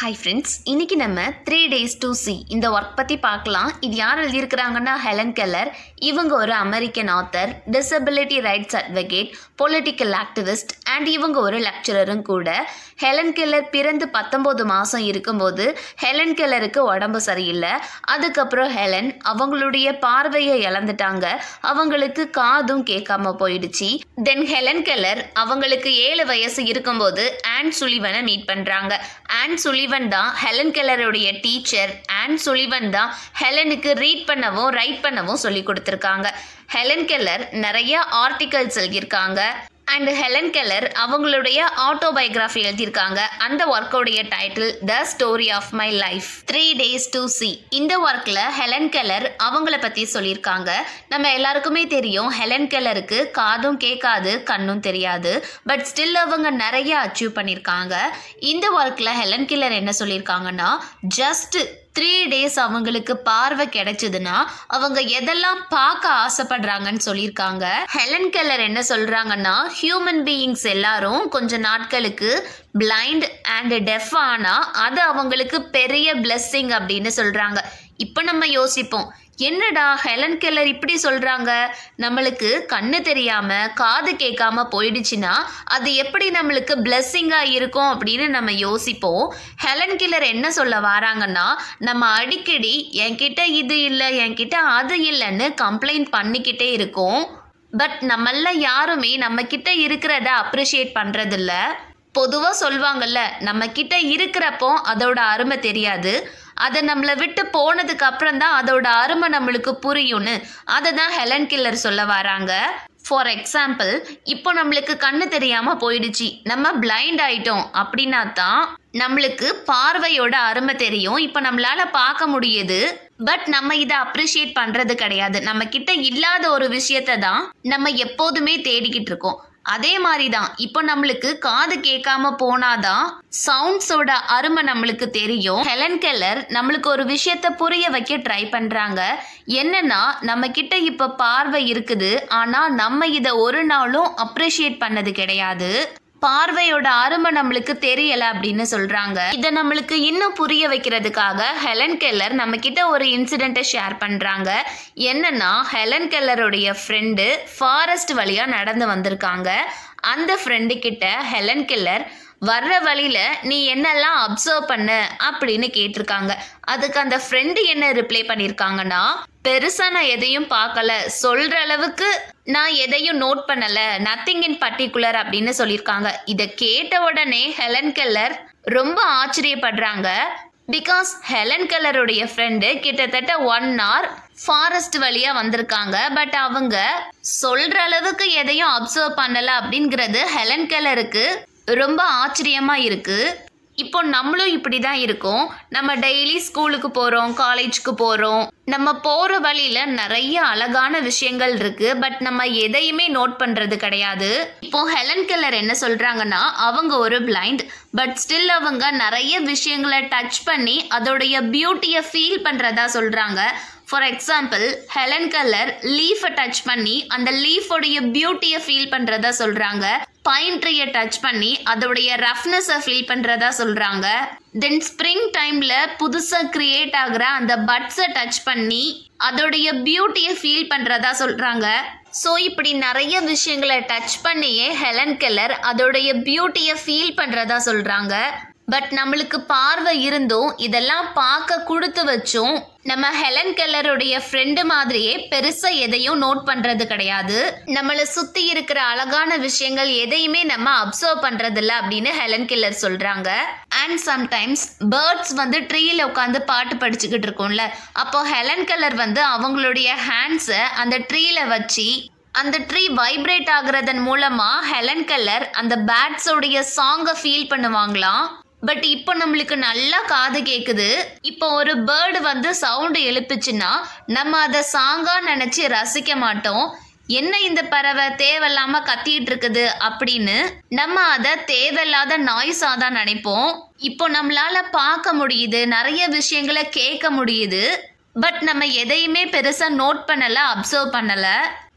hi friends இன்னைக்கு நம்ம three days to see இந்த ஒர்க் பற்றி பார்க்கலாம் இது யார் எழுதியிருக்கிறாங்கன்னா ஹெலன் கெல்லர் இவங்க ஒரு American author disability rights advocate political activist and இவங்க ஒரு லெக்சரரும் கூட ஹெலன் கெல்லர் பிறந்து பத்தொம்போது மாதம் இருக்கும்போது ஹெலன் கெல்லருக்கு உடம்பு சரியில்லை அதுக்கப்புறம் ஹெலன் அவங்களுடைய பார்வையை இழந்துட்டாங்க அவங்களுக்கு காதும் கேட்காம போயிடுச்சு தென் ஹெலன் கெல்லர் அவங்களுக்கு ஏழு வயசு இருக்கும்போது ஆன் சுலிவனை மீட் பண்ணுறாங்க ஆன் சுலிவன் தான் ஹெலன் கெல்லருடைய டீச்சர் ஆன் சுலிவன் தான் ஹெலனுக்கு ரீட் பண்ணவும் ரைட் பண்ணவும் சொல்லி கொடுத்துருக்காங்க ஹெலன் கெல்லர் நிறைய ஆர்டிகல்ஸ் எழுதியிருக்காங்க அண்ட் ஹெலன் கெல்லர் அவங்களுடைய ஆட்டோபயோகிராஃபி எழுதியிருக்காங்க அந்த ஒர்க்கோடைய title the story of my life three days to see இந்த ஒர்க்கில் ஹெலன் கெல்லர் அவங்கள பற்றி சொல்லியிருக்காங்க நம்ம எல்லாருக்குமே தெரியும் ஹெலன் கெல்லருக்கு காதும் கேட்காது கண்ணும் தெரியாது பட் ஸ்டில் அவங்க நிறைய அச்சீவ் பண்ணியிருக்காங்க இந்த ஒர்க்கில் ஹெலன் கெல்லர் என்ன சொல்லியிருக்காங்கன்னா ஜஸ்ட் த்ரீ டேஸ் அவங்களுக்கு பார்வை கிடைச்சதுன்னா அவங்க எதெல்லாம் பார்க்க ஆசைப்படுறாங்கன்னு சொல்லியிருக்காங்க ஹெலன் கெல்லர் என்ன சொல்றாங்கன்னா ஹியூமன் பீயிங்ஸ் எல்லாரும் கொஞ்ச நாட்களுக்கு பிளைண்ட் அண்ட் டெஃப் ஆனா அது அவங்களுக்கு பெரிய பிளெஸ்ஸிங் அப்படின்னு சொல்றாங்க இப்போ நம்ம யோசிப்போம் என்னடா ஹெலன் கெல்லர் இப்படி சொல்றாங்க நம்மளுக்கு கண்ணு தெரியாம காது கேட்காம போயிடுச்சுன்னா அது எப்படி நம்மளுக்கு பிளெஸ்ஸிங்கா இருக்கும் அப்படின்னு நம்ம யோசிப்போம் ஹெலன் கெல்லர் என்ன சொல்ல வராங்கன்னா நம்ம அடிக்கடி என்கிட்ட இது இல்லை என்கிட்ட அது இல்லைன்னு கம்ப்ளைண்ட் பண்ணிக்கிட்டே இருக்கோம் பட் நம்மள யாருமே நம்ம கிட்ட இருக்கிறத அப்ரிஷியேட் பண்றதில்ல பொதுவாக சொல்லுவாங்கல்ல நம்ம கிட்ட இருக்கிறப்போ அதோட அருமை தெரியாது அதை நம்மளை விட்டு போனதுக்கு அப்புறம் தான் அதோட அருமை நம்மளுக்கு புரியும்னு அதை தான் ஹெலன் கில்லர் சொல்ல வராங்க ஃபார் எக்ஸாம்பிள் இப்போ நம்மளுக்கு கண்ணு தெரியாமல் போயிடுச்சு நம்ம பிளைண்ட் ஆயிட்டோம் அப்படின்னா தான் நம்மளுக்கு பார்வையோட அருமை தெரியும் இப்போ நம்மளால பார்க்க முடியுது பட் நம்ம இதை அப்ரிஷியேட் பண்றது கிடையாது நம்ம கிட்ட இல்லாத ஒரு விஷயத்தை தான் நம்ம எப்போதுமே தேடிக்கிட்டு இருக்கோம் அதே மாதிரி தான் இப்போ நம்மளுக்கு காது கேட்காம போனாதான் சவுண்ட்ஸோட அருமை நம்மளுக்கு தெரியும் ஹெலன் கெல்லர் நம்மளுக்கு ஒரு விஷயத்த புரிய வைக்க ட்ரை பண்றாங்க என்னன்னா நம்ம கிட்ட இப்ப பார்வை இருக்குது ஆனா நம்ம இதை ஒரு நாளும் அப்ரிஷியேட் பண்ணது கிடையாது பார்வையோட அருமை நம்மளுக்கு தெரியல அப்படின்னு சொல்றாங்க இதை நம்மளுக்கு இன்னும் புரிய வைக்கிறதுக்காக ஹெலன் கெல்லர் நம்ம கிட்ட ஒரு இன்சிடென்ட்டை ஷேர் பண்றாங்க என்னன்னா ஹெலன் கெல்லருடைய ஃப்ரெண்டு ஃபாரஸ்ட் வழியா நடந்து வந்திருக்காங்க அந்த ஃப்ரெண்டு கிட்ட ஹெலன் கெல்லர் வர்ற வழியில நீ என்னெல்லாம் அப்சர்வ் பண்ண அப்படின்னு கேட்டிருக்காங்க அதுக்கு அந்த ஃப்ரெண்டு என்ன ரிப்ளை பண்ணியிருக்காங்கன்னா பெருசா நான் எதையும் பார்க்கல சொல்ற அளவுக்கு நான் எதையும் நோட் பண்ணல நத்திங் இன் பர்டிகுலர் அப்படின்னு சொல்லியிருக்காங்க இதை கேட்ட உடனே ஹெலன் கெல்லர் ரொம்ப ஆச்சரியப்படுறாங்க பிகாஸ் ஹெலன் கெல்லருடைய ஃப்ரெண்டு கிட்டத்தட்ட ஒன் ஹவர் ஃபாரஸ்ட் வழியா வந்திருக்காங்க பட் அவங்க சொல்ற அளவுக்கு எதையும் அப்சர்வ் பண்ணல அப்படிங்கிறது ஹெலன் கெல்லருக்கு ரொம்ப ஆச்சரியமா இருக்கு இப்போ நம்மளும் இப்படி தான் இருக்கோம் நம்ம டெய்லி ஸ்கூலுக்கு போகிறோம் காலேஜ்க்கு போகிறோம் நம்ம போகிற வழியில் நிறைய அழகான விஷயங்கள் இருக்கு பட் நம்ம எதையுமே நோட் பண்ணுறது கிடையாது இப்போ ஹெலன் கெல்லர் என்ன சொல்கிறாங்கன்னா அவங்க ஒரு பிளைண்ட் பட் ஸ்டில் அவங்க நிறைய விஷயங்களை டச் பண்ணி அதோடைய பியூட்டியை ஃபீல் பண்ணுறதா சொல்கிறாங்க ஃபார் எக்ஸாம்பிள் ஹெலன் கல்லர் லீஃபை டச் பண்ணி அந்த லீஃபோடைய பியூட்டியை ஃபீல் பண்ணுறதா சொல்கிறாங்க பைன் ட்ரீயை டச் பண்ணி அதோடைய ரஃப்னஸை ஃபீல் பண்ணுறதா சொல்கிறாங்க தென் ஸ்ப்ரிங் டைமில் புதுசாக க்ரியேட் ஆகிற அந்த பட்ஸை டச் பண்ணி அதோடைய பியூட்டியை ஃபீல் பண்ணுறதா சொல்கிறாங்க ஸோ இப்படி நிறைய விஷயங்களை டச் பண்ணியே ஹெலன் கெல்லர் அதோடைய பியூட்டியை ஃபீல் பண்ணுறதா சொல்கிறாங்க பட் நம்மளுக்கு பார்வை இருந்தும் இதெல்லாம் பார்க்க கொடுத்து வச்சும் நம்ம ஹெலன் கெல்லருடைய ஃப்ரெண்டு மாதிரியே பெருசா எதையும் நோட் பண்றது கிடையாது நம்மளை சுத்தி இருக்கிற அழகான விஷயங்கள் எதையுமே நம்ம அப்சர்வ் பண்றது இல்ல அப்படின்னு ஹெலன் கெல்லர் சொல்றாங்க அண்ட் சம்டைம்ஸ் பேர்ட்ஸ் வந்து ட்ரீல உட்காந்து பாட்டு படிச்சுக்கிட்டு இருக்கோம்ல அப்போ ஹெலன் கெல்லர் வந்து அவங்களுடைய ஹேண்ட்ஸை அந்த ட்ரீல வச்சு அந்த ட்ரீ வைப்ரேட் ஆகுறதன் மூலமா ஹெலன் கெல்லர் அந்த பேட்ஸோடைய சாங்கை ஃபீல் பண்ணுவாங்களாம் பட் இப்போ நம்மளுக்கு நல்லா காது கேட்குது இப்போ ஒரு பேர்டு வந்து சவுண்டு எழுப்புச்சுன்னா நம்ம அதை சாங்கா நினச்சி ரசிக்க மாட்டோம் என்ன இந்த பறவை தேவையில்லாம கத்திட்டு இருக்குது அப்படின்னு நம்ம அதை தேவையில்லாத நாய்ஸா தான் நினைப்போம் இப்போ நம்மளால பார்க்க முடியுது நிறைய விஷயங்களை கேட்க முடியுது பட் நம்ம எதையுமே பெருசா நோட் பண்ணல அப்சர்வ் பண்ணல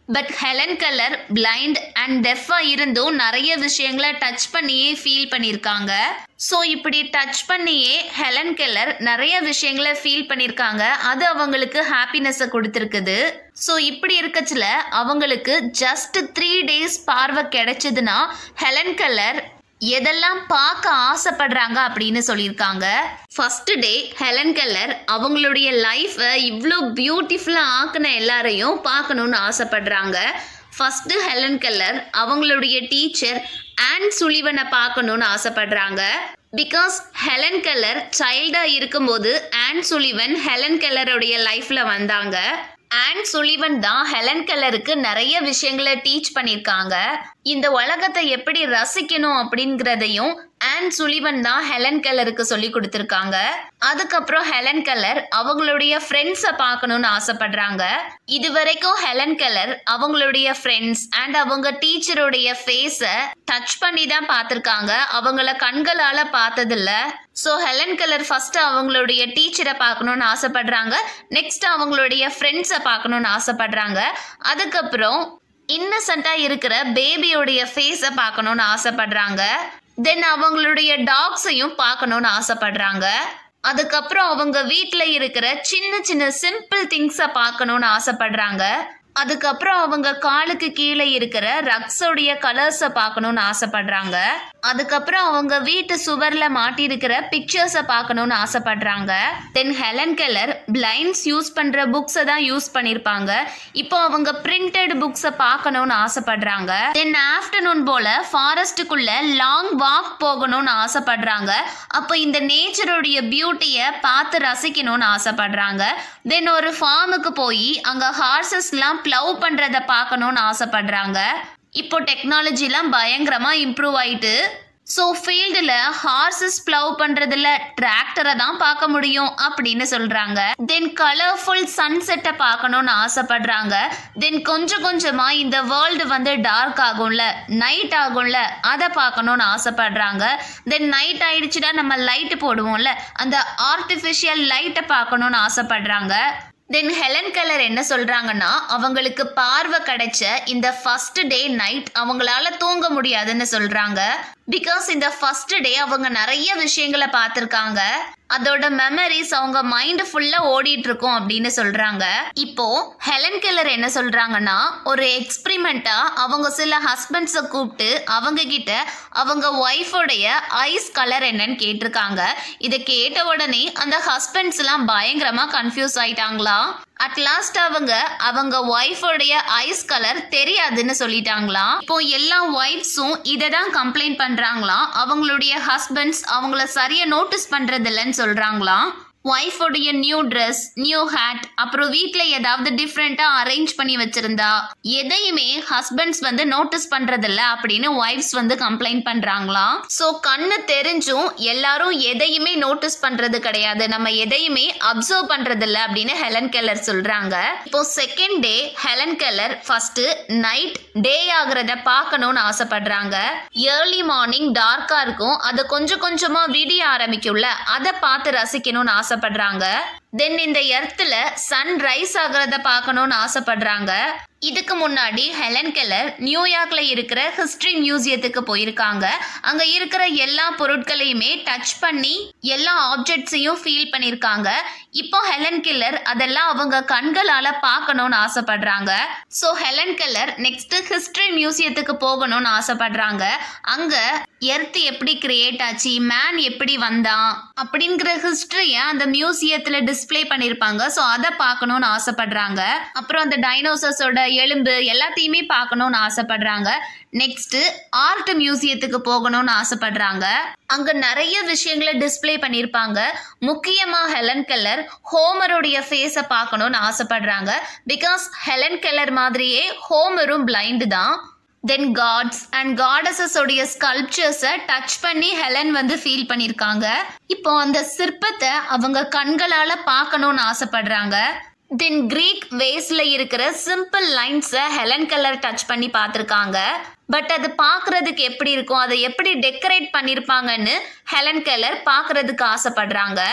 but Helen Keller blind and டெஃபாக இருந்தும் நிறைய விஷயங்களை டச் பண்ணியே ஃபீல் பண்ணியிருக்காங்க ஸோ இப்படி டச் பண்ணியே ஹெலன் கெல்லர் நிறைய விஷயங்களை ஃபீல் பண்ணியிருக்காங்க அது அவங்களுக்கு ஹாப்பினஸை கொடுத்துருக்குது ஸோ இப்படி இருக்கச்சுல அவங்களுக்கு ஜஸ்ட் த்ரீ டேஸ் பார்வை கிடைச்சதுன்னா ஹெலன் கெல்லர் எதெல்லாம் பார்க்க ஆசைப்படுறாங்க அப்படின்னு சொல்லியிருக்காங்க ஃபர்ஸ்ட் டே ஹெலன் கெல்லர் அவங்களுடைய லைஃப்பை இவ்வளோ பியூட்டிஃபுல்லாக ஆக்கின எல்லாரையும் பார்க்கணுன்னு ஆசைப்படுறாங்க ஃபர்ஸ்ட் ஹெலன் கெல்லர் அவங்களுடைய டீச்சர் ஆன் சுலிவனை பார்க்கணுன்னு ஆசைப்படுறாங்க பிகாஸ் ஹெலன் கெல்லர் சைல்டாக இருக்கும்போது ஆன் சுலிவன் ஹெலன் கெல்லருடைய லைஃப்பில் வந்தாங்க ஆன் சுலிவன் தான் ஹெலன் கெல்லருக்கு நிறைய விஷயங்களை டீச் பண்ணியிருக்காங்க இந்த உலகத்தை எப்படி ரசிக்கணும் அப்படிங்கிறதையும் ஆன் சுலிவன் தான் ஹெலன் கெல்லருக்கு சொல்லி கொடுத்துருக்காங்க அதுக்கப்புறம் ஹெலன் கெல்லர் அவங்களுடைய ஃப்ரெண்ட்ஸை பார்க்கணும்னு ஆசைப்படுறாங்க இது வரைக்கும் ஹெலன் கெல்லர் அவங்களுடைய ஃப்ரெண்ட்ஸ் அண்ட் அவங்க டீச்சருடைய ஃபேஸை டச் பண்ணி தான் பார்த்துருக்காங்க அவங்கள கண்களால் பார்த்ததில்ல ஸோ ஹெலன் கெல்லர் ஃபர்ஸ்ட் அவங்களுடைய டீச்சரை பார்க்கணும்னு ஆசைப்படுறாங்க நெக்ஸ்ட் அவங்களுடைய ஃப்ரெண்ட்ஸை பார்க்கணும்னு ஆசைப்படுறாங்க அதுக்கப்புறம் இன்னசென்ட்டாக இருக்கிற பேபியோடைய ஃபேஸை பார்க்கணும்னு ஆசைப்படுறாங்க தென் அவங்களுடைய டாக்ஸையும் பார்க்கணும்னு ஆசைப்படுறாங்க அதுக்கப்புறம் அவங்க வீட்டில் இருக்கிற சின்ன சின்ன சிம்பிள் திங்ஸை பார்க்கணும்னு ஆசைப்படுறாங்க அதுக்கப்புறம் அவங்க காலுக்கு கீழே இருக்கிற ரக்ஸோடைய கலர்ஸை பார்க்கணும்னு ஆசைப்படுறாங்க அதுக்கப்புறம் அவங்க வீட்டு சுவர்ல மாட்டியிருக்கிற பிக்சர்ஸை பார்க்கணும்னு ஆசைப்படுறாங்க then Helen Keller blinds use பண்ற புக்ஸை தான் யூஸ் பண்ணியிருப்பாங்க இப்போ அவங்க பிரிண்டட் புக்ஸை பார்க்கணும்னு ஆசைப்படுறாங்க தென் ஆஃப்டர்நூன் போல ஃபாரஸ்ட்டுக்குள்ள லாங் வாக் போகணும்னு ஆசைப்படுறாங்க அப்போ இந்த நேச்சருடைய பியூட்டியை பார்த்து ரசிக்கணும்னு ஆசைப்படுறாங்க தென் ஒரு ஃபார்முக்கு போய் அங்க ஹார்சஸ்லாம் ப்ளவ் பண்றத பார்க்கணும்னு ஆசைப்படுறாங்க இப்போ டெக்னாலஜிலாம் பயங்கரமா இம்ப்ரூவ் ஆயிட்டு ஸோ ஃபீல்டில் ஹார்சஸ் ப்ளவ் பண்ணுறதுல டிராக்டரை தான் பார்க்க முடியும் அப்படின்னு சொல்கிறாங்க தென் கலர்ஃபுல் சன்செட்டை பார்க்கணும்னு ஆசைப்படுறாங்க தென் கொஞ்சம் கொஞ்சமாக இந்த வேர்ல்டு வந்து டார்க் ஆகும்ல நைட் ஆகும்ல அதை பார்க்கணும்னு ஆசைப்படுறாங்க தென் நைட் ஆயிடுச்சுன்னா நம்ம லைட்டு போடுவோம்ல அந்த ஆர்டிஃபிஷியல் லைட்டை பார்க்கணும்னு ஆசைப்படுறாங்க தென் ஹெலன் கலர் என்ன சொல்றாங்கன்னா அவங்களுக்கு பார்வை கிடைச்ச இந்த ஃபர்ஸ்ட் டே நைட் அவங்களால தூங்க முடியாதுன்னு சொல்றாங்க பிகாஸ் இந்த ஃபர்ஸ்ட் டே அவங்க நிறைய விஷயங்களை பார்த்துருக்காங்க அதோட மெமரிஸ் அவங்க மைண்ட் ஃபுல்லா ஓடிட்டு இருக்கும் அப்படின்னு சொல்றாங்க இப்போ ஹெலன் கெல்லர் என்ன சொல்றாங்கன்னா ஒரு எக்ஸ்பிரிமெண்ட்டா அவங்க சில ஹஸ்பண்ட்ஸை கூப்பிட்டு அவங்க கிட்ட அவங்க ஒய்ஃபோடைய ஐஸ் கலர் என்னன்னு கேட்டிருக்காங்க இதை கேட்ட உடனே அந்த ஹஸ்பண்ட்ஸ் எல்லாம் பயங்கரமா கன்ஃபியூஸ் ஆயிட்டாங்களாம் அட் லாஸ்ட் அவங்க அவங்க ஒய்ஃபோடைய ஐஸ் கலர் தெரியாதுன்னு சொல்லிட்டாங்களாம் இப்போ எல்லா ஒய்ஃப்ஸும் இதை தான் கம்ப்ளைண்ட் பண்றாங்களாம் அவங்களுடைய ஹஸ்பண்ட்ஸ் அவங்கள சரியா நோட்டீஸ் பண்றது இல்லைன்னு சொல்றாங்களாம் ஒய்ஃபோடைய நியூ ட்ரெஸ் நியூ ஹேட் அப்புறம் வீட்டில் ஏதாவது டிஃப்ரெண்ட்டாக அரேஞ்ச் பண்ணி வச்சிருந்தா எதையுமே ஹஸ்பண்ட்ஸ் வந்து நோட்டீஸ் பண்றதில்ல அப்படின்னு ஒய்ஃப்ஸ் வந்து கம்ப்ளைண்ட் பண்றாங்களாம் ஸோ கண்ணு தெரிஞ்சும் எல்லாரும் எதையுமே நோட்டீஸ் பண்றது கிடையாது நம்ம எதையுமே அப்சர்வ் பண்றதில்ல அப்படின்னு ஹெலன் கெல்லர் சொல்றாங்க இப்போ second day Helen Keller first night day ஆகுறத பார்க்கணும்னு ஆசைப்படுறாங்க ஏர்லி மார்னிங் டார்க்கா இருக்கும் அது கொஞ்சம் கொஞ்சமா விடிய ஆரம்பிக்கும்ல அதை பார்த்து ரசிக்கணும்னு ஆசைப்படுறாங்க தென் இந்த எர்த்தில் சன் ரைஸ் ஆகிறத பார்க்கணும்னு ஆசைப்படுறாங்க இதுக்கு முன்னாடி ஹெலன் கெல்லர் நியூயார்க்ல இருக்கிற ஹிஸ்டரி மியூசியத்துக்கு போயிருக்காங்க அங்க இருக்கிற எல்லா பொருட்களையுமே டச் பண்ணி எல்லா ஆப்ஜெக்ட்ஸையும் ஃபீல் பண்ணியிருக்காங்க இப்போ ஹெலன் கெல்லர் அதெல்லாம் அவங்க கண்களால பார்க்கணும்னு ஆசைப்படுறாங்க so Helen Keller next history மியூசியத்துக்கு போகணும்னு ஆசைப்படுறாங்க அங்க எர்த் எப்படி கிரியேட் ஆச்சு மேன் எப்படி வந்தான் அப்படிங்கிற ஹிஸ்டரியை அந்த மியூசியத்தில் டிஸ்ப்ளே பண்ணியிருப்பாங்க ஸோ அதை பார்க்கணும்னு ஆசைப்படுறாங்க அப்புறம் அந்த டைனோசர்ஸோட எலும்பு எல்லாத்தையுமே பார்க்கணும்னு ஆசைப்படுறாங்க நெக்ஸ்ட் ஆர்ட் மியூசியத்துக்கு போகணும்னு ஆசைப்படுறாங்க அங்க நிறைய விஷயங்களை டிஸ்ப்ளே பண்ணியிருப்பாங்க முக்கியமா ஹெலன் கெல்லர் ஹோமருடைய ஃபேஸை பார்க்கணும்னு ஆசைப்படுறாங்க பிகாஸ் ஹெலன் கெல்லர் மாதிரியே ஹோமரும் பிளைண்டு தான் தென் காட்ஸ் அண்ட் காடஸஸோடைய ஸ்கல்ப்சர்ஸை டச் பண்ணி ஹெலன் வந்து ஃபீல் பண்ணியிருக்காங்க இப்போ அந்த சிற்பத்தை அவங்க கண்களால் பார்க்கணும்னு ஆசைப்படுறாங்க தென் கிரீக் வேஸ்ல இருக்கிற சிம்பிள் லைன்ஸை ஹெலன் கலர் டச் பண்ணி பார்த்துருக்காங்க பட் அது பார்க்கறதுக்கு எப்படி இருக்கும் அதை எப்படி டெக்கரேட் பண்ணியிருப்பாங்கன்னு ஹெலன் கலர் பார்க்கறதுக்கு ஆசைப்படுறாங்க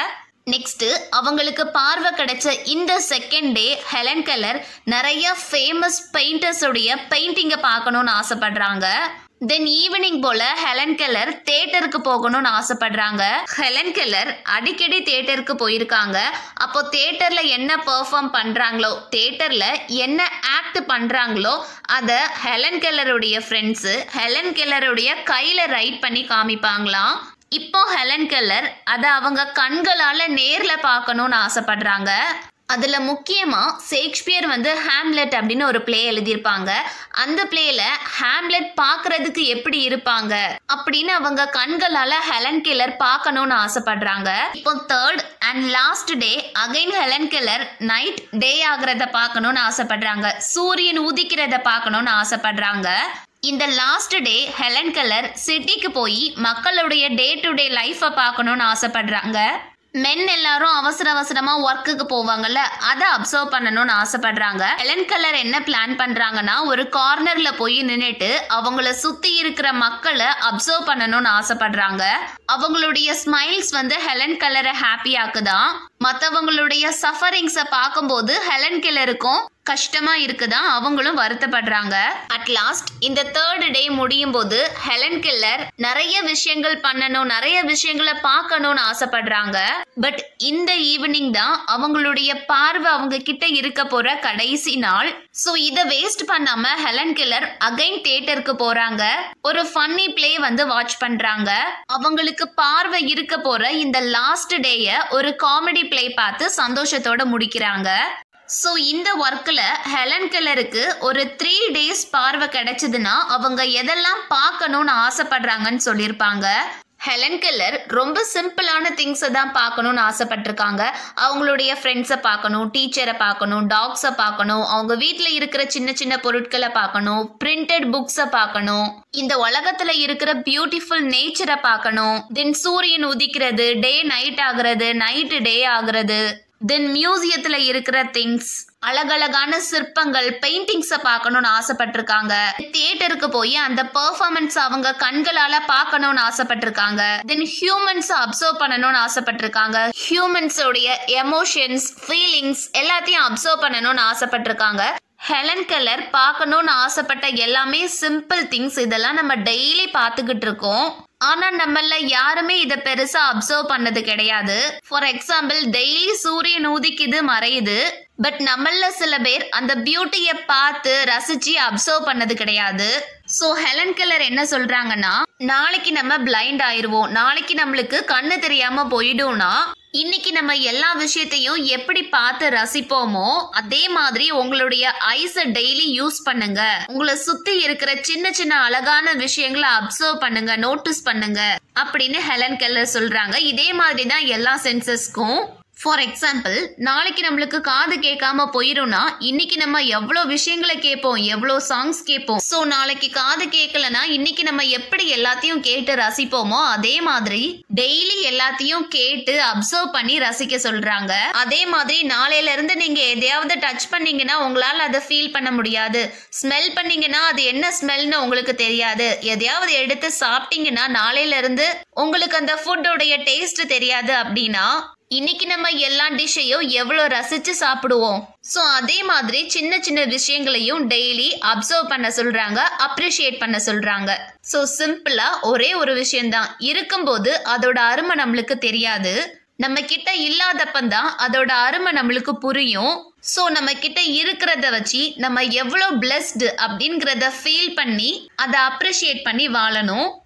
நெக்ஸ்ட் அவங்களுக்கு பார்வை கிடைச்ச இந்த செகண்ட் டே ஹெலன் கெல்லர் நிறைய ஃபேமஸ் பெயிண்டர்ஸுடைய பெயிண்டிங்கை பார்க்கணும்னு ஆசைப்படுறாங்க தென் ஈவினிங் போல ஹெலன் கெல்லர் தேட்டருக்கு போகணும்னு ஆசைப்படுறாங்க ஹெலன் கெல்லர் அடிக்கடி தேட்டருக்கு போயிருக்காங்க அப்போ தேட்டர்ல என்ன பெர்ஃபார்ம் பண்றாங்களோ தேட்டர்ல என்ன ஆக்ட் பண்றாங்களோ அதை ஹெலன் கெல்லருடைய ஃப்ரெண்ட்ஸு ஹெலன் கெல்லருடைய கையில ரைட் பண்ணி காமிப்பாங்களாம் இப்போ ஹெலன் கெல்லர் அதை அவங்க கண்களால நேர்ல பார்க்கணும்னு ஆசைப்படுறாங்க அதுல முக்கியமா ஷேக்ஸ்பியர் வந்து ஹாம்லெட் அப்படின்னு ஒரு பிளே எழுதியிருப்பாங்க அந்த பிளேல ஹாம்லெட் பார்க்கிறதுக்கு எப்படி இருப்பாங்க அப்படின்னு அவங்க கண்களால ஹெலன் கெல்லர் பார்க்கணும்னு ஆசைப்படுறாங்க இப்போ third and last day again Helen Keller night day ஆகிறத பார்க்கணும்னு ஆசைப்படுறாங்க சூரியன் உதிக்கிறத பார்க்கணும்னு ஆசைப்படுறாங்க இந்த லாஸ்ட் டே ஹெலன் கெல்லர் சிட்டிக்கு போய் மக்களுடைய டே டு டே லைஃப்பை பார்க்கணும்னு ஆசைப்படுறாங்க மென் எல்லாரும் அவசர அவசரமா ஒர்க்குக்கு போவாங்கல்ல அதை அப்சர்வ் பண்ணணும்னு ஆசைப்படுறாங்க ஹெலன் கலர் என்ன பிளான் பண்றாங்கன்னா ஒரு கார்னர்ல போய் நின்னுட்டு அவங்கள சுத்தி இருக்கிற மக்களை அப்சர்வ் பண்ணணும்னு ஆசைப்படுறாங்க அவங்களுடைய ஸ்மைல்ஸ் வந்து ஹெலன் கலரை ஹாப்பி ஆக்குதான் மற்றவங்களுடைய சஃபரிங்ஸை பார்க்கும்போது ஹெலன் கில்லருக்கும் கஷ்டமா இருக்குதா அவங்களும் வருத்தப்படுறாங்க அட் லாஸ்ட் இந்த தேர்ட் டே முடியும் போது ஹெலன் கில்லர் நிறைய விஷயங்கள் பண்ணணும் நிறைய விஷயங்களை பார்க்கணும்னு ஆசைப்படுறாங்க பட் இந்த ஈவினிங் தான் அவங்களுடைய பார்வை அவங்க கிட்ட இருக்க போற கடைசி நாள் ஸோ இதை வேஸ்ட் பண்ணாம ஹெலன் கில்லர் அகைன் தியேட்டருக்கு போறாங்க ஒரு ஃபன்னி பிளே வந்து வாட்ச் பண்றாங்க அவங்களுக்கு பார்வை இருக்க போற இந்த லாஸ்ட் டேய ஒரு காமெடி பிளே பார்த்து சந்தோஷத்தோட முடிக்கிறாங்க ஸோ இந்த ஒர்க்கில் ஹெலன் கெல்லருக்கு ஒரு த்ரீ டேஸ் பார்வை கிடைச்சதுன்னா அவங்க எதெல்லாம் பார்க்கணும்னு ஆசைப்படுறாங்கன்னு சொல்லியிருப்பாங்க ஹெலன் கெல்லர் ரொம்ப சிம்பிளான திங்ஸை தான் பார்க்கணும்னு ஆசைப்பட்டிருக்காங்க அவங்களுடைய ஃப்ரெண்ட்ஸை பார்க்கணும் டீச்சரை பார்க்கணும் டாக்ஸை பார்க்கணும் அவங்க வீட்டில் இருக்கிற சின்ன சின்ன பொருட்களை பார்க்கணும் பிரிண்டட் புக்ஸை பார்க்கணும் இந்த உலகத்தில் இருக்கிற பியூட்டிஃபுல் நேச்சரை பார்க்கணும் தென் சூரியன் உதிக்கிறது டே நைட் ஆகுறது நைட்டு டே ஆகுறது தென் மியூசியத்துல இருக்கிற திங்ஸ் அழகழகான சிற்பங்கள் பெயிண்டிங்ஸை பார்க்கணும்னு ஆசைப்பட்டிருக்காங்க தியேட்டருக்கு போய் அந்த பெர்ஃபார்மன்ஸ் அவங்க கண்களால பார்க்கணும்னு ஆசைப்பட்டிருக்காங்க தென் ஹியூமன்ஸ் அப்சர்வ் பண்ணணும்னு ஆசைப்பட்டிருக்காங்க ஹியூமன்ஸோடைய எமோஷன்ஸ் ஃபீலிங்ஸ் எல்லாத்தையும் அப்சர்வ் பண்ணணும்னு ஆசைப்பட்டிருக்காங்க ஹெலன் கலர் பார்க்கணும்னு ஆசைப்பட்ட எல்லாமே சிம்பிள் திங்ஸ் இதெல்லாம் நம்ம டெய்லி பார்த்துக்கிட்டு இருக்கோம் ஆனா நம்மள யாருமே இதை பெருசா அப்சர்வ் பண்ணது கிடையாது ஃபார் எக்ஸாம்பிள் டெய்லி சூரியன் உதிக்குது மறையுது பட் நம்மள சில பேர் அந்த பியூட்டியை பார்த்து ரசிச்சு அப்சர்வ் பண்ணது கிடையாது ஸோ ஹெலன் கெல்லர் என்ன சொல்றாங்கன்னா நாளைக்கு நம்ம பிளைண்ட் ஆயிருவோம் நாளைக்கு நம்மளுக்கு கண்ணு தெரியாம போயிடும்னா இன்னைக்கு நம்ம எல்லா விஷயத்தையும் எப்படி பார்த்து ரசிப்போமோ அதே மாதிரி உங்களுடைய ஐஸை டெய்லி யூஸ் பண்ணுங்க உங்களை சுத்தி இருக்கிற சின்ன சின்ன அழகான விஷயங்களை அப்சர்வ் பண்ணுங்க நோட்டீஸ் பண்ணுங்க அப்படின்னு ஹெலன் கெல்லர் சொல்றாங்க இதே மாதிரி தான் எல்லா சென்சஸ்க்கும் ஃபார் எக்ஸாம்பிள் நாளைக்கு நம்மளுக்கு காது கேட்காம போயிரும்னா இன்னைக்கு நம்ம எவ்வளோ விஷயங்களை கேட்போம் எவ்வளோ சாங்ஸ் கேட்போம் ஸோ நாளைக்கு காது கேட்கலனா இன்னைக்கு நம்ம எப்படி எல்லாத்தையும் கேட்டு ரசிப்போமோ அதே மாதிரி டெய்லி எல்லாத்தையும் கேட்டு அப்சர்வ் பண்ணி ரசிக்க சொல்றாங்க அதே மாதிரி நாளையில இருந்து நீங்க எதையாவது டச் பண்ணீங்கன்னா உங்களால அதை ஃபீல் பண்ண முடியாது ஸ்மெல் பண்ணீங்கன்னா அது என்ன ஸ்மெல்னு உங்களுக்கு தெரியாது எதையாவது எடுத்து சாப்பிட்டீங்கன்னா நாளையில இருந்து உங்களுக்கு அந்த ஃபுட்டோடைய டேஸ்ட் தெரியாது அப்படின்னா இன்னைக்கு நம்ம எல்லா டிஷ்ஷையும் எவ்வளோ ரசிச்சு சாப்பிடுவோம் ஸோ அதே மாதிரி சின்ன சின்ன விஷயங்களையும் டெய்லி அப்சர்வ் பண்ண சொல்றாங்க அப்ரிஷியேட் பண்ண சொல்றாங்க ஸோ சிம்பிளா ஒரே ஒரு விஷயம்தான் இருக்கும்போது அதோட அருமை நம்மளுக்கு தெரியாது நம்ம கிட்ட இல்லாதப்பந்தான் அதோட அருமை நம்மளுக்கு புரியும் ஸோ நம்ம கிட்ட இருக்கிறத வச்சு நம்ம எவ்வளோ பிளஸ்டு அப்படிங்கிறத ஃபீல் பண்ணி அதை அப்ரிஷியேட் பண்ணி வாழணும்